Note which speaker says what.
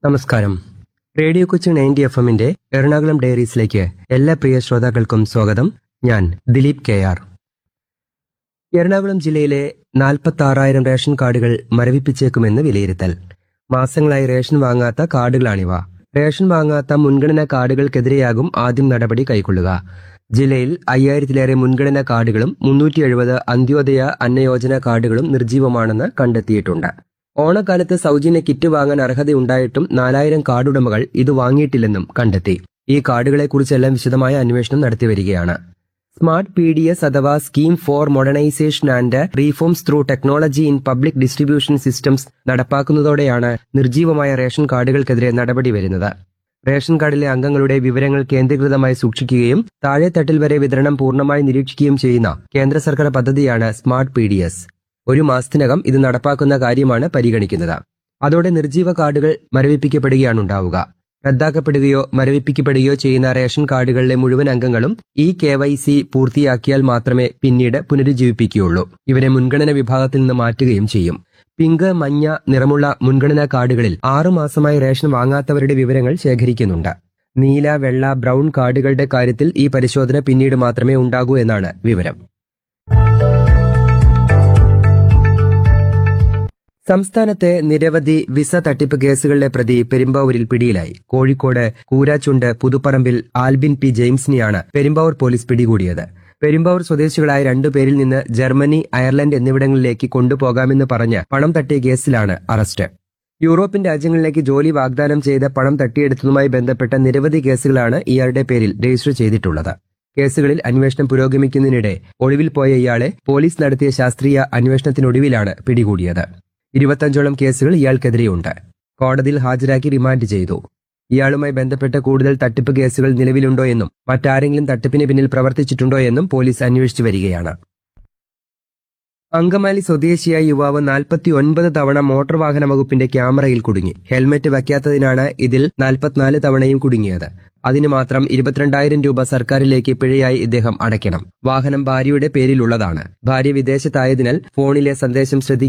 Speaker 1: നമസ്കാരം radio Kochi ninety F എമ്മിന്റെ എറണാകുളം ഡയറീസിലേക്ക് എല്ലാ പ്രിയ ശ്രോതാക്കൾക്കും സ്വാഗതം ഞാൻ ദിലീപ് കെ ആർ എറണാകുളം ജില്ലയിലെ നാൽപ്പത്തി ആറായിരം റേഷൻ കാർഡുകൾ മരവിപ്പിച്ചേക്കുമെന്ന് വിലയിരുത്തൽ മാസങ്ങളായി റേഷൻ വാങ്ങാത്ത കാർഡുകളാണിവ റേഷൻ വാങ്ങാത്ത മുൻഗണനാ കാർഡുകൾക്കെതിരെയാകും ആദ്യം നടപടി കൈക്കൊള്ളുക ജില്ലയിൽ അയ്യായിരത്തിലേറെ മുൻഗണനാ കാർഡുകളും മുന്നൂറ്റി എഴുപത് അന്ത്യോദയ അന്നയോജന കാർഡുകളും നിർജീവമാണെന്ന് കണ്ടെത്തിയിട്ടുണ്ട് ഓണക്കാലത്ത് സൗജന്യ കിറ്റ് വാങ്ങാൻ അർഹതയുണ്ടായിട്ടും നാലായിരം കാർഡുടമകൾ ഇത് വാങ്ങിയിട്ടില്ലെന്നും കണ്ടെത്തി ഈ കാർഡുകളെക്കുറിച്ചെല്ലാം വിശദമായ അന്വേഷണം നടത്തിവരികയാണ് സ്മാർട്ട് പി ഡി എസ് അഥവാ scheme for modernisation and reforms through technology in public distribution systems നടപ്പാക്കുന്നതോടെയാണ് നിർജീവമായ റേഷൻ കാർഡുകൾക്കെതിരെ നടപടി വരുന്നത് റേഷൻ കാർഡിലെ അംഗങ്ങളുടെ വിവരങ്ങൾ കേന്ദ്രീകൃതമായി സൂക്ഷിക്കുകയും താഴെത്തട്ടിൽ വരെ വിതരണം പൂർണ്ണമായി നിരീക്ഷിക്കുകയും ചെയ്യുന്ന കേന്ദ്ര സർക്കാർ പദ്ധതിയാണ് സ്മാർട്ട് പി ഡി എസ് ഒരു മാസത്തിനകം ഇത് നടപ്പാക്കുന്ന കാര്യമാണ് പരിഗണിക്കുന്നത് അതോടെ നിർജീവ കാർഡുകൾ മരവിപ്പിക്കപ്പെടുകയാണ് ഉണ്ടാവുക റദ്ദാക്കപ്പെടുകയോ മരവിപ്പിക്കപ്പെടുകയോ ചെയ്യുന്ന റേഷൻ കാർഡുകളിലെ മുഴുവൻ അംഗങ്ങളും ഈ കെ വൈ സി പൂർത്തിയാക്കിയാൽ മാത്രമേ പിന്നീട് പുനരുജ്ജീവിപ്പിക്കുകയുള്ളൂ ഇവരെ മുൻഗണന വിഭാഗത്തിൽ നിന്ന് മാറ്റുകയും ചെയ്യും പിങ്ക് മഞ്ഞ നിറമുള്ള മുൻഗണനാ കാർഡുകളിൽ ആറു മാസമായി റേഷൻ വാങ്ങാത്തവരുടെ വിവരങ്ങൾ ശേഖരിക്കുന്നുണ്ട് നീല വെള്ള ബ്രൗൺ കാർഡുകളുടെ കാര്യത്തിൽ ഈ പരിശോധന പിന്നീട് മാത്രമേ ഉണ്ടാകൂ എന്നാണ് വിവരം സംസ്ഥാനത്തെ നിരവധി വിസ തട്ടിപ്പ് കേസുകളിലെ പ്രതി പെരുമ്പാവൂരിൽ പിടിയിലായി കോഴിക്കോട് കൂരാച്ചുണ്ട് പുതുപ്പറമ്പിൽ ആൽബിൻ പി ജെയിംസിനെയാണ് പെരുമ്പാവൂർ പോലീസ് പിടികൂടിയത് പെരുമ്പാവൂർ സ്വദേശികളായ രണ്ടുപേരിൽ നിന്ന് ജർമ്മനി അയർലൻഡ് എന്നിവിടങ്ങളിലേക്ക് കൊണ്ടുപോകാമെന്ന് പറഞ്ഞ് പണം തട്ടിയ കേസിലാണ് അറസ്റ്റ് യൂറോപ്യൻ രാജ്യങ്ങളിലേക്ക് ജോലി വാഗ്ദാനം ചെയ്ത് പണം തട്ടിയെടുത്തതുമായി ബന്ധപ്പെട്ട നിരവധി കേസുകളാണ് ഇയാളുടെ പേരിൽ രജിസ്റ്റർ ചെയ്തിട്ടുള്ളത് കേസുകളിൽ അന്വേഷണം പുരോഗമിക്കുന്നതിനിടെ ഒളിവിൽ പോയ ഇയാളെ പോലീസ് നടത്തിയ ശാസ്ത്രീയ അന്വേഷണത്തിനൊടുവിലാണ് പിടികൂടിയത് ഇരുപത്തഞ്ചോളം കേസുകൾ ഇയാൾക്കെതിരെയുണ്ട് കോടതിയിൽ ഹാജരാക്കി റിമാൻഡ് ചെയ്തു ഇയാളുമായി ബന്ധപ്പെട്ട കൂടുതൽ തട്ടിപ്പ് കേസുകൾ നിലവിലുണ്ടോ എന്നും മറ്റാരെങ്കിലും തട്ടിപ്പിന് പിന്നിൽ പ്രവർത്തിച്ചിട്ടുണ്ടോ എന്നും പോലീസ് അന്വേഷിച്ചു വരികയാണ് അങ്കമാലി സ്വദേശിയായ യുവാവ് നാൽപ്പത്തി ഒൻപത് തവണ മോട്ടോർ വാഹന വകുപ്പിന്റെ ക്യാമറയിൽ കുടുങ്ങി ഹെൽമറ്റ് വയ്ക്കാത്തതിനാണ് ഇതിൽ നാൽപ്പത്തിനാല് തവണയും കുടുങ്ങിയത് അതിന് മാത്രം ഇരുപത്തിരണ്ടായിരം രൂപ സർക്കാരിലേക്ക് പിഴയായി ഇദ്ദേഹം അടയ്ക്കണം വാഹനം ഭാര്യയുടെ പേരിലുള്ളതാണ് ഭാര്യ വിദേശത്തായതിനാൽ ഫോണിലെ സന്ദേശം ശ്രദ്ധിക്കും